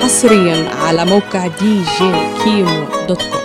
حصريا على موقع دي جي كيمو دوت كوم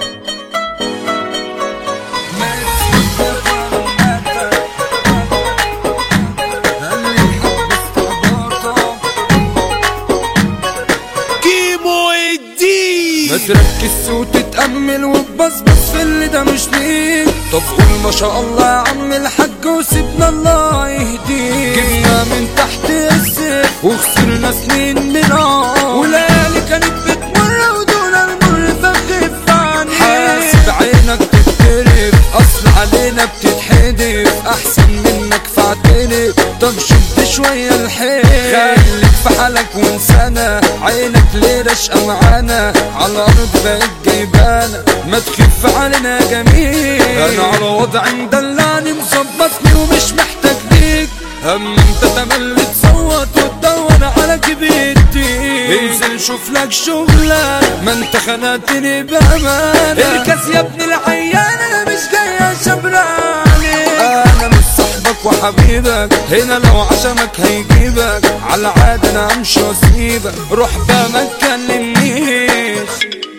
كيمو الدين ما تركز وتتأمل وتبصبص في اللي ده مش ليك طب قول ما شاء الله يا عم الحاج وسيبنا الله يهديك جبنا من تحت السيف وخسرنا سنين من اه وليالي كانت بتمر ودون المر فخف عني حاسب عينك تتقرب اصل علينا بتتحدف احسن منك فاعترف طب شد شوية الحيل خليك في حالك وانسانا عينك ليه رشقة معانا على الارض بقت جايبانا ما تخف علينا يا جميل انا على وضعي مدلعني مظبطني ومش محتاج ليك هم انت تملي تصوت وتدور على كبيرتي انزل شوف لك شغلة ما انت خنقتني بأمانة اركز يا ابن العيان انا مش جاي شبراني انا مش صاحبك وحبيبك هنا لو عشمك هيجيبك على عادة انا امشي واسيبك روح بقى ما تكلمنيش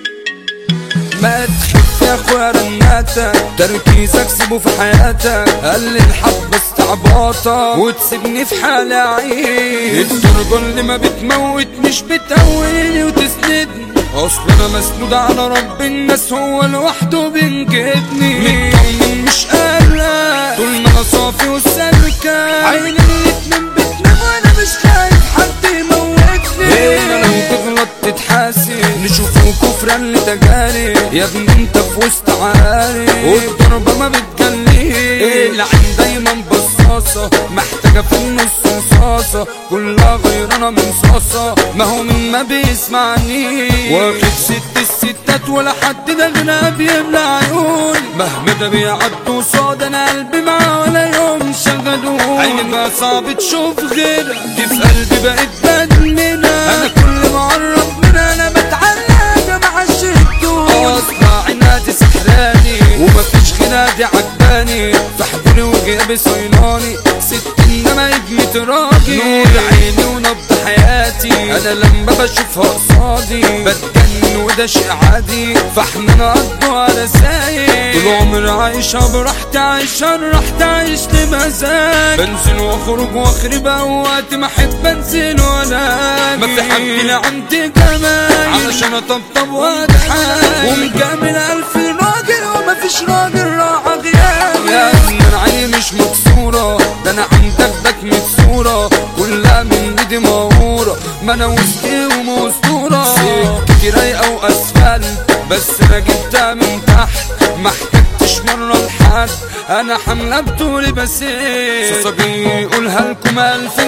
ما تخف يا اخويا رناتك تركيزك سيبه في حياتك قلل الحب استعباطك وتسيبني في حالي اعيش الدرجة اللي ما بتموت مش بتقويني وتسندني اصل انا مسنود على رب الناس هو لوحده بينجدني مطمن مش قلق طول ما انا صافي وسالكة عيني الاتنين بتنام وانا مش خايف حد يموتني هنا لو تغلط تتحاسب نشوفه كفرا لتجاري يا ابني انت في وسط عاري والضربة ما بتجليش العين دايما بصاصة محتاجة في النص رصاصة كلها غيرانة من صاصة ما هو من ما بيسمعني واخد ست الستات ولا حد ده غنى بيملى عيون مهما ده بيعدوا صاد انا قلبي معاه ولا يوم شغلون عيني بقى صعب تشوف غيرها دي في قلبي بقت بدمنها انا كل ما اقرب منها انا بتعلق مع الشدود اصلا عينها دي سحراني ومفيش غنى دي عجباني في حضوري وغيابي صيناني ست انما ابني راجل نور عيني ونبض حياتي انا لما بشوفها قصادي بتجنن وده شيء عادي فاحنا نقضوا على سايق طول عمري عايشة براحتي عايشة راحتي عايش لمزاج بنزل واخرج واخرب اوقات ما احب انزل ولا ما في حد لا عندي جمال علشان اطبطب واضحك ومجامل الف راجل وما فيش راجل راح غياب يا ابن العين مش مكسورة ده انا عندك بكمة صورة كلها من ايدي مهورة ما انا وسطي ومستورة سكتي رايقة واسفلت بس انا جبتها من تحت ما احتجتش مرة لحد انا حاملة بطولي بس صاصة بيقولها لكم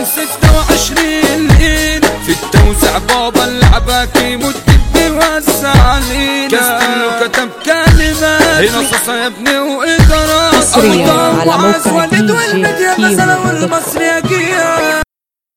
2026 لين في التوزيع بابا اللعبة كيمو بيوزع علينا كاستنو كتب كلمات هنا صاصة يا ابني وإدارة حصرياً على موقع ولد DJ والمديا كيمو مثلا دوت كوم. والمصري يا